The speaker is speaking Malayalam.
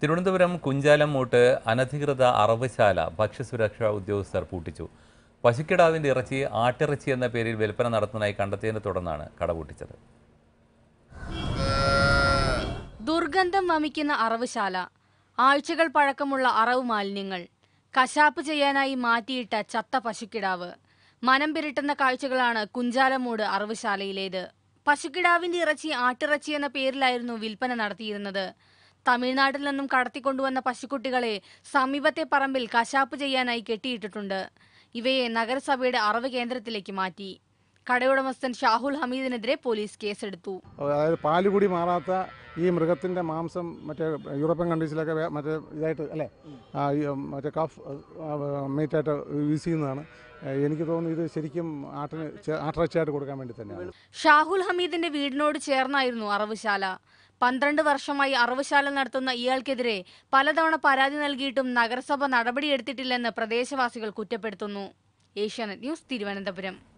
തിരുവനന്തപുരം കുഞ്ചാലമ്മൂട്ട് അനധികൃത അറവുശാല ഭക്ഷ്യസുരക്ഷാ ഉദ്യോഗസ്ഥർ പൂട്ടിച്ചു പശുക്കിടാവിന്റെ ഇറച്ചി ആട്ടിറച്ചി എന്ന പേരിൽ വിൽപ്പന നടത്തുന്നതായി കണ്ടെത്തിയതിനെ തുടർന്നാണ് കട പൂട്ടിച്ചത് ദുർഗന്ധം വമിക്കുന്ന അറവുശാല ആഴ്ചകൾ പഴക്കമുള്ള അറവ് മാലിന്യങ്ങൾ കശാപ്പ് ചെയ്യാനായി മാറ്റിയിട്ട ചത്ത പശുക്കിടാവ് മനം പിരട്ടുന്ന കാഴ്ചകളാണ് കുഞ്ചാലമൂട് അറവുശാലയിലേത് പശുക്കിടാവിന്റെ ഇറച്ചി ആട്ടിറച്ചി എന്ന പേരിലായിരുന്നു വിൽപ്പന നടത്തിയിരുന്നത് തമിഴ്നാട്ടിൽ നിന്നും കടത്തിക്കൊണ്ടുവന്ന പശുക്കുട്ടികളെ സമീപത്തെ പറമ്പിൽ കശാപ്പ് ചെയ്യാനായി കെട്ടിയിട്ടിട്ടുണ്ട് ഇവയെ നഗരസഭയുടെ അറവ് കേന്ദ്രത്തിലേക്ക് മാറ്റി കടയുടമസ്ഥൻ ഷാഹുൽ ഹമീദിനെതിരെ പോലീസ് കേസെടുത്തു അതായത് പാല് കൂടി മാറാത്ത ഈ മൃഗത്തിൻ്റെ മാംസം മറ്റേ യൂറോപ്യൻ കൺട്രീസിലൊക്കെ വേ- മറ്റേ ഇതായിട്ട് അല്ലേ ആ, ഈ, ഉം, മറ്റേ കഫ് മീറ്റായിട്ട് യൂസ് ചെയ്യുന്നതാണ് ഏഹ് എനിക്ക് തോന്നുന്നു ഇത് ശരിക്കും ആട്ടിന് ചെ- ആട്ടിറച്ചിയായിട്ട് കൊടുക്കാൻ വേണ്ടി തന്നെയാണ് ഷാഹുൽ ഹമീദിന്റെ വീടിനോട് ചേർന്നായിരുന്നു അറവുശാല പന്ത്രണ്ട് വർഷമായി അറവുശാല നടത്തുന്ന ഇയാൾക്കെതിരെ പലതവണ പരാതി നൽകിയിട്ടും നഗരസഭ നടപടിയെടുത്തിട്ടില്ലെന്ന് പ്രദേശവാസികൾ കുറ്റപ്പെടുത്തുന്നു ഏഷ്യാനെറ്റ് ന്യൂസ് തിരുവനന്തപുരം